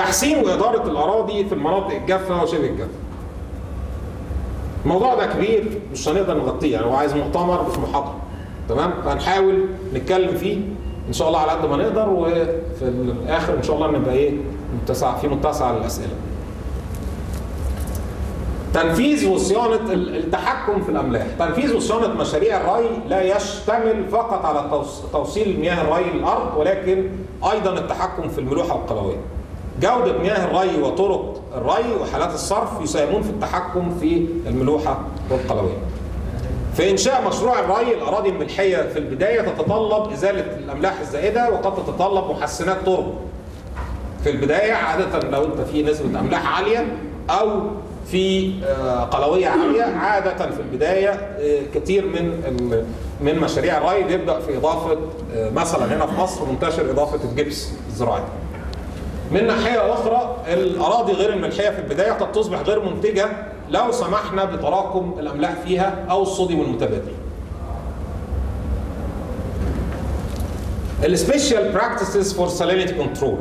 تحسين واداره الاراضي في المناطق الجافه وشبه الجافه الموضوع ده كبير مش هنقدر نغطيه يعني هو عايز مؤتمر مش محاضره تمام هنحاول نتكلم فيه ان شاء الله على قد ما نقدر وفي الاخر ان شاء الله نبقى ايه متسع في متسع للاسئله تنفيذ وصيانة التحكم في الأملاح تنفيذ وصيانة مشاريع الري لا يشتمل فقط على توص- توصيل مياه الري للأرض ولكن أيضا التحكم في الملوحة والقلوية جودة مياه الري وطرق الري وحالات الصرف يساهمون في التحكم في الملوحة والقلوية في إنشاء مشروع الري الأراضي الملحية في البداية تتطلب إزالة الأملاح الزائدة وقد تتطلب محسنات تربة في البداية عادة لو أنت في نسبة أملاح عالية أو في آه، قلوية عالية عادة في البداية آه، كتير من ال- من مشاريع الري بيبدأ في إضافة آه، مثلا هنا في مصر منتشر إضافة الجبس الزراعي من ناحية أخرى الأراضي غير الملحية في البداية قد تصبح غير منتجة لو سمحنا بتراكم الأملاح فيها أو الصوديوم المتبادل. السبيشال براكتسز فور salinity كنترول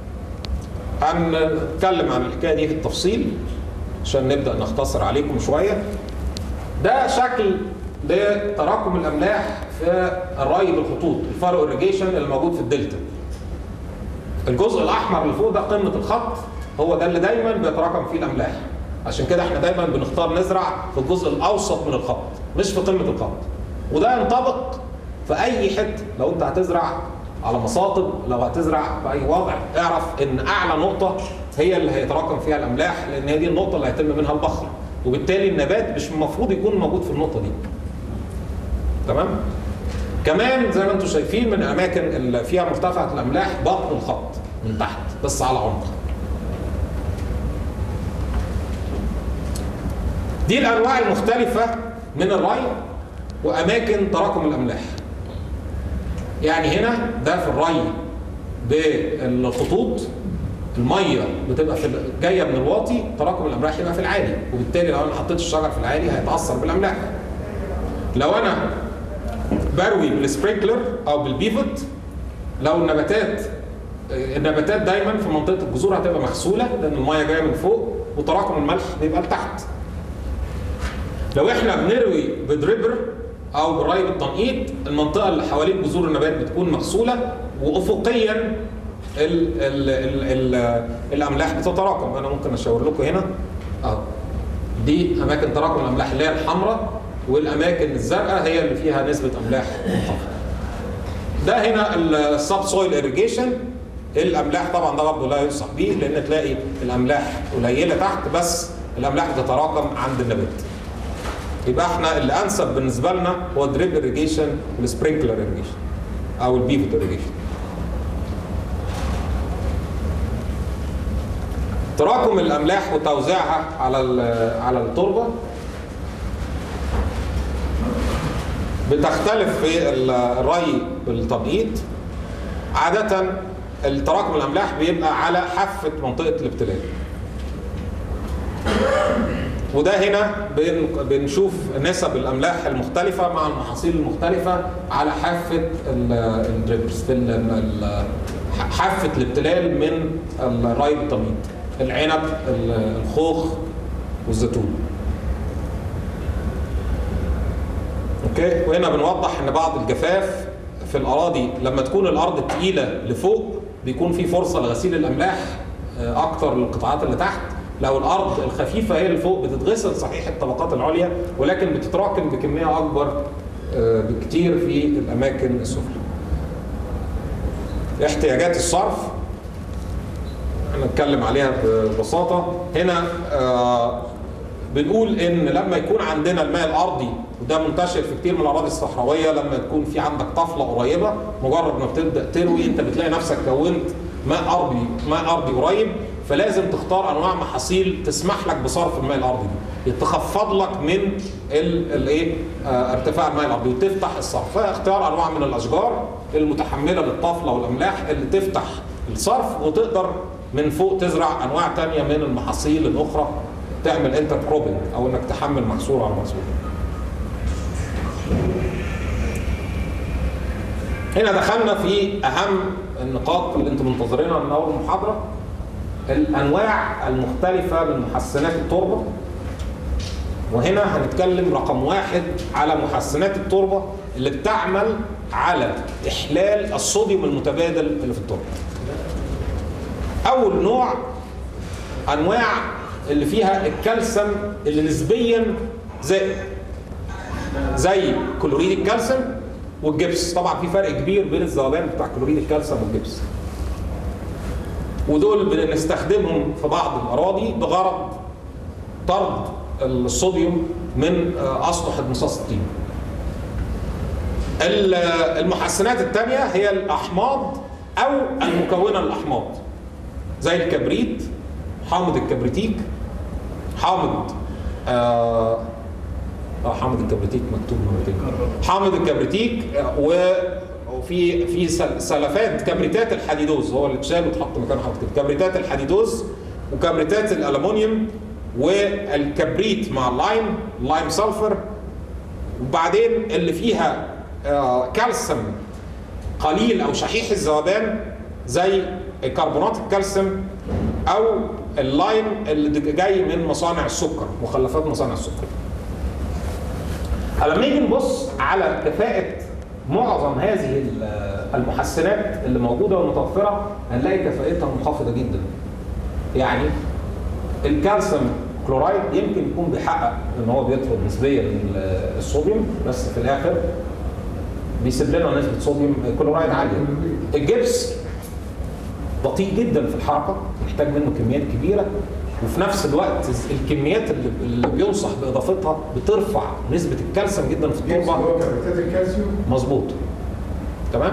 هنتكلم عن الحكايه دي في التفصيل عشان نبدا نختصر عليكم شويه ده شكل لتراكم الاملاح في الري بالخطوط الفارو irrigation اللي موجود في الدلتا الجزء الاحمر اللي فوق ده قمه الخط هو ده اللي دايما بيتراكم فيه الاملاح عشان كده احنا دايما بنختار نزرع في الجزء الاوسط من الخط مش في قمه الخط وده ينطبق في اي حته لو انت هتزرع على مصاطب لو هتزرع في اي وضع اعرف ان اعلى نقطه هي اللي هيتراكم فيها الاملاح لان هي دي النقطه اللي هيتم منها البخر وبالتالي النبات مش المفروض يكون موجود في النقطه دي تمام كمان زي ما انتم شايفين من الاماكن اللي فيها مرتفعه الاملاح بطن الخط من تحت بس على عمق دي الانواع المختلفه من الري واماكن تراكم الاملاح يعني هنا ده في الري بالخطوط الميه بتبقى في جايه من الواطي تراكم الاملاح يبقى في العالي وبالتالي لو انا حطيت الشجر في العالي هيتاثر بالاملاح لو انا بروي بالسبرينكلر او بالبيفوت لو النباتات النباتات دايما في منطقه الجذور هتبقى مغسوله لان الميه جايه من فوق وتراكم الملح بيبقى لتحت لو احنا بنروي بدريبر او بالري بالتنقيط المنطقه اللي حوالين جذور النبات بتكون مغسوله وافقيا ال ال ال ال الاملاح بتتراكم انا ممكن اشاور لكم هنا اهو دي اماكن تراكم الاملاح اللي هي الحمراء والاماكن الزرقاء هي اللي فيها نسبه املاح منخفضه ده هنا السب سويل اريجيشن الاملاح طبعا ده برضه لا ينصح بيه لان تلاقي الاملاح قليله تحت بس الاملاح بتتراكم عند النبات يبقى احنا اللي انسب بالنسبه لنا هو الدريب اريجيشن والسبرينكلر اريجيشن او البيفوت اريجيشن تراكم الاملاح وتوزيعها على على التربه بتختلف في الري بالتبييض عاده التراكم الاملاح بيبقى على حافه منطقه الابتلال وده هنا بن- بنشوف نسب الاملاح المختلفه مع المحاصيل المختلفه على حافه ال- الدريبس في ال- ال- حافه الابتلال من الري بالتبييض العنب ال- الخوخ والزيتون اوكي وهنا بنوضح ان بعض الجفاف في الاراضي لما تكون الارض تقيله لفوق بيكون في فرصه لغسيل الاملاح آه، اكتر للقطاعات اللي تحت لو الارض الخفيفه هي اللي فوق بتتغسل صحيح الطبقات العليا ولكن بتتراكم بكميه اكبر آه، بكتير في الاماكن السفلى احتياجات الصرف هنتكلم عليها ببساطه هنا آه، بنقول ان لما يكون عندنا الماء الارضي وده منتشر في كتير من الاراضي الصحراويه لما تكون في عندك طفله قريبه مجرد ما بتبدا تروي انت بتلاقي نفسك كونت ماء ارضي ماء ارضي قريب فلازم تختار انواع محاصيل تسمح لك بصرف الماء الارضي دي تخفض لك من الايه ارتفاع الماء الارضي وتفتح الصرف فاختيار انواع من الاشجار المتحمله للطفله والاملاح اللي تفتح الصرف وتقدر من فوق تزرع انواع تانية من المحاصيل الاخرى تعمل انتر كروبنج او انك تحمل محصول على محصول هنا دخلنا في اهم النقاط اللي انتم منتظرينها من اول المحاضره الانواع المختلفه من محسنات التربه وهنا هنتكلم رقم واحد على محسنات التربه اللي بتعمل على احلال الصوديوم المتبادل اللي في التربه. اول نوع انواع اللي فيها الكالسيوم اللي نسبيا زائد زي كلوريد الكالسيوم والجبس طبعا في فرق كبير بين الذوبان بتاع كلوريد الكالسيوم والجبس ودول بنستخدمهم في بعض الاراضي بغرض طرد الصوديوم من اسطح امتصاص الطين المحسنات الثانيه هي الاحماض او المكونه الاحماض زي الكبريت حامض الكبريتيك حامض آه اه حامض الكبريتيك مكتوب مرتين حامض الكبريتيك وفي في سلفات كبريتات الحديدوز هو اللي اتشال واتحط مكانه حاطط كده كبريتات الحديدوز وكبريتات الالومنيوم والكبريت مع اللايم لايم سلفر وبعدين اللي فيها آه كالسيوم قليل او شحيح الذوبان زي كربونات الكالسيوم او اللايم اللي جاي من مصانع السكر مخلفات مصانع السكر لما نيجي نبص على كفاءة معظم هذه المحسنات اللي موجودة والمتوفرة هنلاقي كفاءتها منخفضة جدا. يعني الكالسيوم كلورايد يمكن يكون بيحقق ان هو بيطرد نسبيا الصوديوم بس في الاخر بيسيب لنا نسبة صوديوم كلورايد عالية. الجبس بطيء جدا في الحركة محتاج منه كميات كبيرة وفي نفس الوقت الكميات اللي, اللي بينصح باضافتها بترفع نسبه الكالسيوم جدا في التربه كبريتات الكالسيوم مظبوط تمام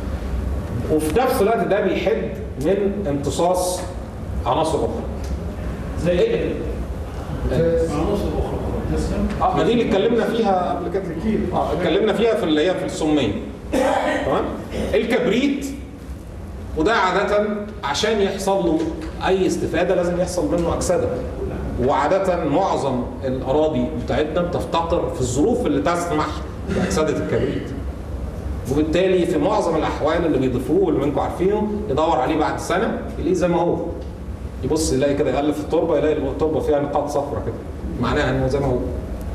وفي نفس الوقت ده بيحد من امتصاص عناصر اخرى زي ايه؟ عناصر اخرى بوتاسيوم اه ما دي اللي اتكلمنا فيها قبل كده كتير اه اتكلمنا فيها في اللي هي في السميه تمام الكبريت وده عادة عشان يحصل له أي استفادة لازم يحصل منه أكسدة وعادة معظم الأراضي بتاعتنا بتفتقر في الظروف اللي تسمح بأكسدة الكبريت وبالتالي في معظم الأحوال اللي بيضيفوه واللي منكم عارفينه يدور عليه بعد سنة يلاقيه زي ما هو يبص يلاقي كده يقلب في التربة يلاقي التربة فيها نقاط صفرة كده معناها إنه زي ما هو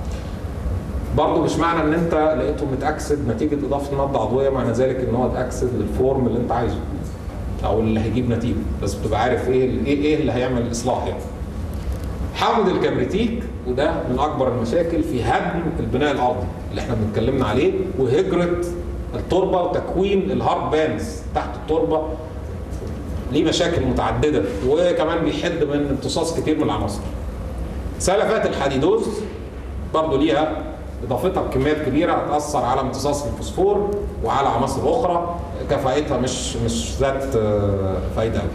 برضه مش معنى ان انت لقيته متاكسد نتيجه اضافه ماده عضويه معنى ذلك ان هو اتاكسد للفورم اللي انت عايزه او اللي هيجيب نتيجه بس بتبقى عارف ايه ايه ايه اللي هيعمل الاصلاح يعني. حامض الكبريتيك وده من اكبر المشاكل في هدم البناء الارضي اللي احنا بنتكلمنا عليه وهجره التربه وتكوين الهارد بانز تحت التربه ليه مشاكل متعدده وكمان بيحد من امتصاص كتير من العناصر. سلفات الحديدوز برضه ليها اضافتها بكميات كبيره هتاثر على امتصاص الفوسفور وعلى عناصر اخرى كفاءتها مش مش ذات فايده قوي.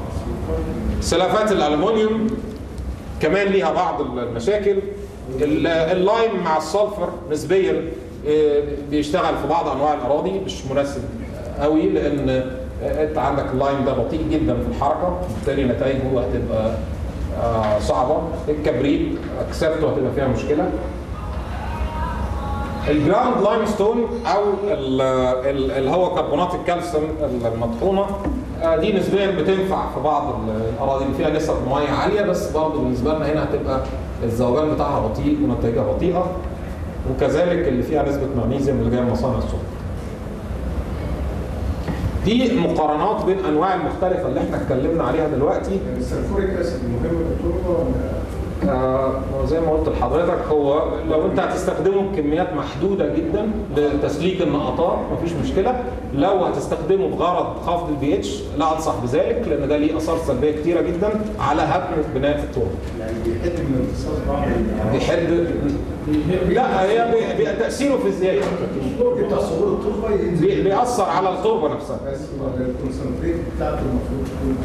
سلافات الالومنيوم كمان ليها بعض المشاكل اللايم مع السلفر نسبيا بيشتغل في بعض انواع الاراضي مش مناسب قوي لان انت عندك اللايم ده بطيء جدا في الحركه بالتالي نتائجه هتبقى صعبه الكبريت اكسبته هتبقى فيها مشكله الجراوند لايم ستون او اللي هو كربونات الكالسيوم المطحونه دي نسبيا بتنفع في بعض الاراضي اللي فيها نسب ميه عاليه بس برضه بالنسبه لنا هنا هتبقى الذوبان بتاعها بطيء ونتائجها بطيئه وكذلك اللي فيها نسبه مغنيسيوم اللي جايه من مصانع السكر. دي مقارنات بين انواع المختلفه اللي احنا اتكلمنا عليها دلوقتي السلفوريك اسيد مهم للتربه ولا آه زي ما قلت لحضرتك هو لو انت هتستخدمه بكميات محدوده جدا لتسليك النقطات مفيش مشكله لو هتستخدمه بغرض خفض البي اتش لا انصح بذلك لان ده ليه اثار سلبيه كتيره جدا على هدم بناء التربه يعني بيحد من امتصاص بعض بيحد لا هي بي- بي- تاثيره في ازاي بتاع صغور التربه ينزل بي- بيأثر على التربه نفسها بس الكونسنتريت بتاعته المفروض تكون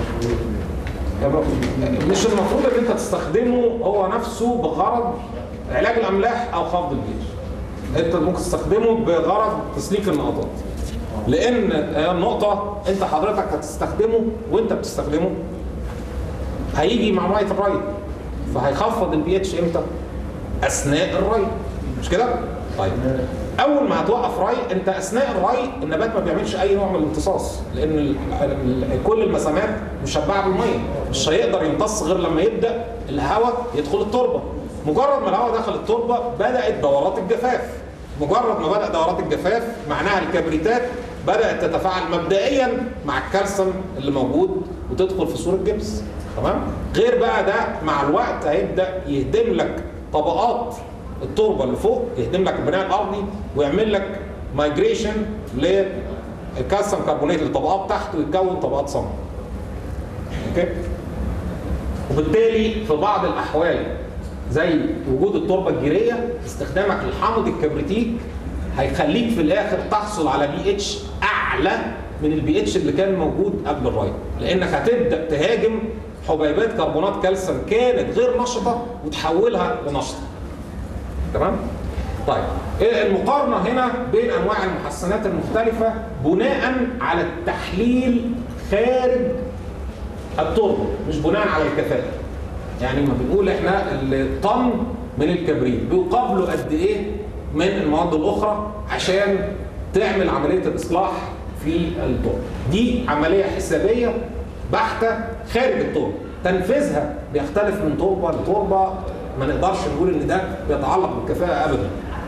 مش المفروض ان انت تستخدمه هو نفسه بغرض علاج الاملاح او خفض البيش انت ممكن تستخدمه بغرض تسليك النقطات لان هي النقطه انت حضرتك هتستخدمه وانت بتستخدمه هيجي مع ميه الري فهيخفض البي اتش امتى اثناء الري مش كده طيب اول ما هتوقف ري انت اثناء الري النبات ما بيعملش اي نوع من الامتصاص لان ال ال كل المسامات مشبعه بالميه مش هيقدر يمتص غير لما يبدا الهواء يدخل التربه مجرد ما الهواء دخل التربه بدات دورات الجفاف مجرد ما بدا دورات الجفاف معناها الكبريتات بدات تتفاعل مبدئيا مع الكالسيوم اللي موجود وتدخل في صوره جبس تمام غير بقى ده مع الوقت هيبدا يهدم لك طبقات التربه اللي فوق يهدم لك البناء الارضي ويعمل لك مايجريشن للكالسيوم كربونات لطبقات تحت ويتكون طبقات صمت. اوكي؟ وبالتالي في بعض الاحوال زي وجود التربه الجيريه استخدامك للحامض الكبريتيك هيخليك في الاخر تحصل على بي اتش اعلى من البي اتش اللي كان موجود قبل الري لانك هتبدا تهاجم حبيبات كربونات كالسيوم كانت غير نشطه وتحولها لنشطه تمام طيب إيه المقارنه هنا بين انواع المحسنات المختلفه بناء على التحليل خارج التربه مش بناء على الكفاءه يعني ما بنقول احنا الطن من الكبريت بيقابله قد ايه من المواد الاخرى عشان تعمل عمليه الاصلاح في التربه دي عمليه حسابيه بحته خارج التربه تنفيذها بيختلف من تربه لتربه ما نقدرش نقول ان ده بيتعلق بالكفاءه ابدا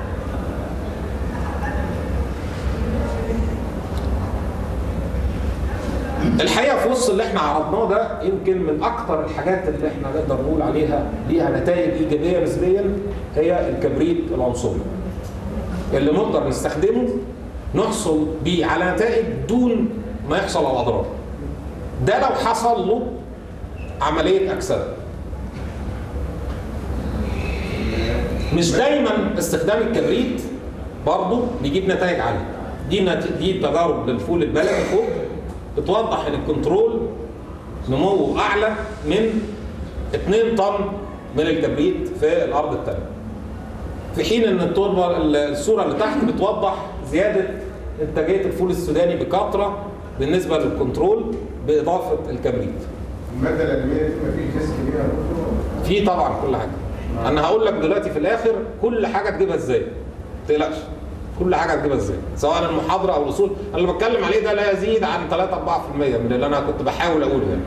الحقيقه في وسط اللي احنا عرضناه ده يمكن من اكتر الحاجات اللي احنا نقدر نقول عليها ليها نتائج ايجابيه نسبيا هي الكبريت العنصري اللي نقدر نستخدمه نحصل بيه على نتائج دون ما يحصل على اضرار ده لو حصل له عمليه اكسده مش دايما استخدام الكبريت برضه بيجيب نتائج عاليه دي نت... دي تجارب للفول البلدي فوق بتوضح ان الكنترول نموه اعلى من 2 طن من الكبريت في الارض التانية في حين ان التربه الصوره اللي تحت بتوضح زياده انتاجيه الفول السوداني بكثره بالنسبه للكنترول باضافه الكبريت الماده الادميه دي مفيش ريسك ليها يا دكتور؟ في طبعا كل حاجه انا هقول لك دلوقتي في الاخر كل حاجه تجيبها ازاي ما تقلقش كل حاجه تجيبها ازاي سواء المحاضره او الاصول انا اللي بتكلم عليه ده لا يزيد عن 3 4% من اللي انا كنت بحاول اقوله يعني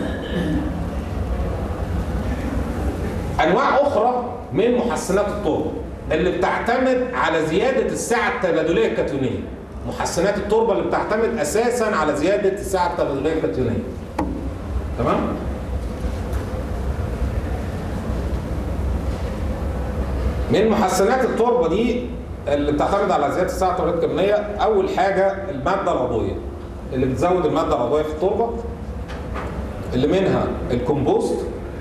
انواع اخرى من محسنات التربه اللي بتعتمد على زياده السعه التبادليه الكتونيه محسنات التربه اللي بتعتمد اساسا على زياده السعه التبادليه الكتونيه تمام من محسنات التربه دي اللي بتعتمد على زياده السعه التبادليه الكتونيه اول حاجه الماده العضويه اللي بتزود الماده العضويه في التربه اللي منها الكومبوست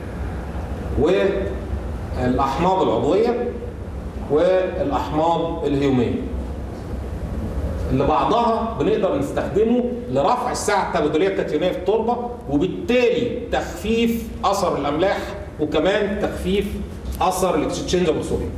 والاحماض العضويه والاحماض الهيوميه اللي بعضها بنقدر نستخدمه لرفع السعه التبادليه الكتيونيه في التربه وبالتالي تخفيف اثر الاملاح وكمان تخفيف اثر الاكستشينج الصوديوم.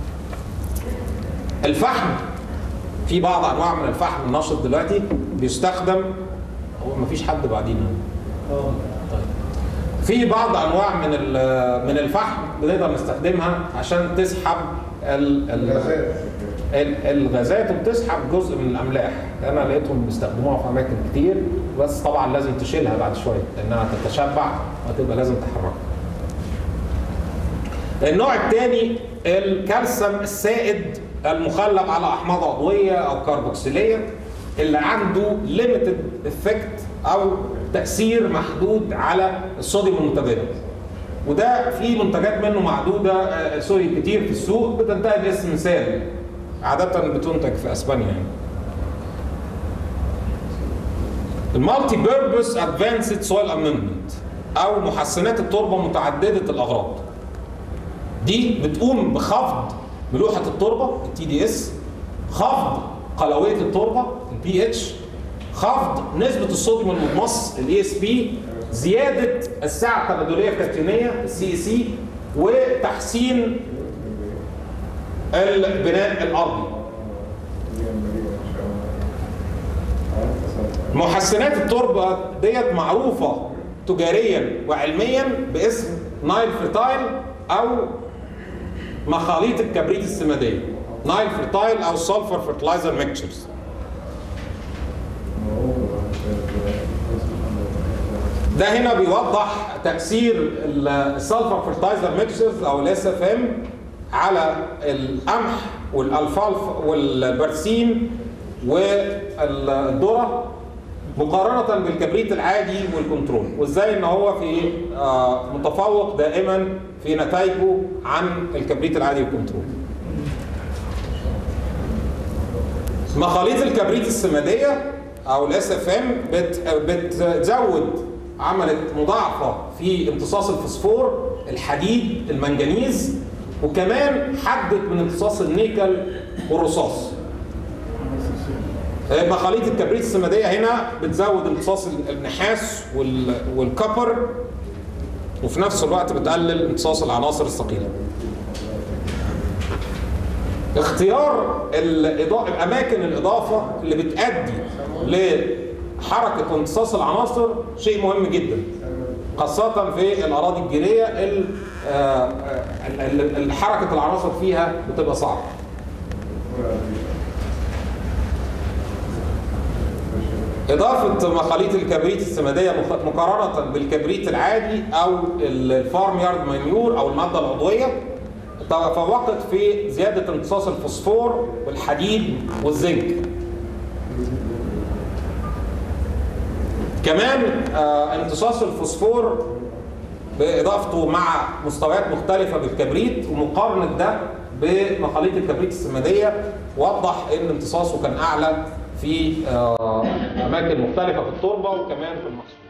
الفحم في بعض انواع من الفحم النشط دلوقتي بيستخدم هو مفيش حد بعدينا اه طيب في بعض انواع من ال- من الفحم بنقدر نستخدمها عشان تسحب ال- ال- الغازات ال- الغازات وبتسحب جزء من الاملاح انا لقيتهم بيستخدموها في اماكن كتير بس طبعا لازم تشيلها بعد شويه لانها تتشبع وهتبقى لازم تحركها النوع الثاني الكالسيوم السائد المخلق على احماض عضويه او كربوكسيليه اللي عنده ليميتد افكت او تاثير محدود على الصوديوم المتبادل وده في منتجات منه معدوده آه، سوري كتير في السوق بتنتهي باسم سال عاده بتنتج في اسبانيا يعني المالتي بيربس ادفانسد سويل امندمنت او محسنات التربه متعدده الاغراض دي بتقوم بخفض ملوحه التربه التي دي اس خفض قلويه التربه البي اتش خفض نسبه الصوديوم المضمص الاي اس بي زياده السعه التبادليه الكتيونيه السي سي وتحسين البناء الارضي محسنات التربه ديت معروفه تجاريا وعلميا باسم نايل فيتايل او مخاليط الكبريت السماديه نايل فرتايل او سلفر فرتلايزر ميكتشرز ده هنا بيوضح تاثير السلفر فرتلايزر ميكتشرز او الاس اف ام على القمح والالفالف والبرسيم والذره مقارنه بالكبريت العادي والكنترول وازاي ان هو في آه، متفوق دائما في نتائجه عن الكبريت العادي والكنترول مخاليط الكبريت السماديه او الاس اف ام بتزود عملت مضاعفه في امتصاص الفوسفور الحديد المنجنيز وكمان حدت من امتصاص النيكل والرصاص مخاليط الكبريت السماديه هنا بتزود امتصاص النحاس وال- والكبر وفي نفس الوقت بتقلل امتصاص العناصر الثقيله اختيار الإضاءة الأماكن الإضافة اللي بتؤدي لحركة امتصاص العناصر شيء مهم جدا خاصة في الأراضي الجيرية ال- آه، ال- ال- ال- حركة العناصر فيها بتبقى صعبة إضافة مخاليط الكبريت السمادية مخ- مقارنة بالكبريت العادي أو الفارم يارد مانيور أو المادة العضوية تفوقت في زيادة امتصاص الفوسفور والحديد والزنك كمان آه، امتصاص الفوسفور بإضافته مع مستويات مختلفة بالكبريت ومقارنة ده بمخاليط الكبريت السمادية وضح ان امتصاصه كان اعلى في آه، اماكن مختلفة في التربة وكمان في المحصول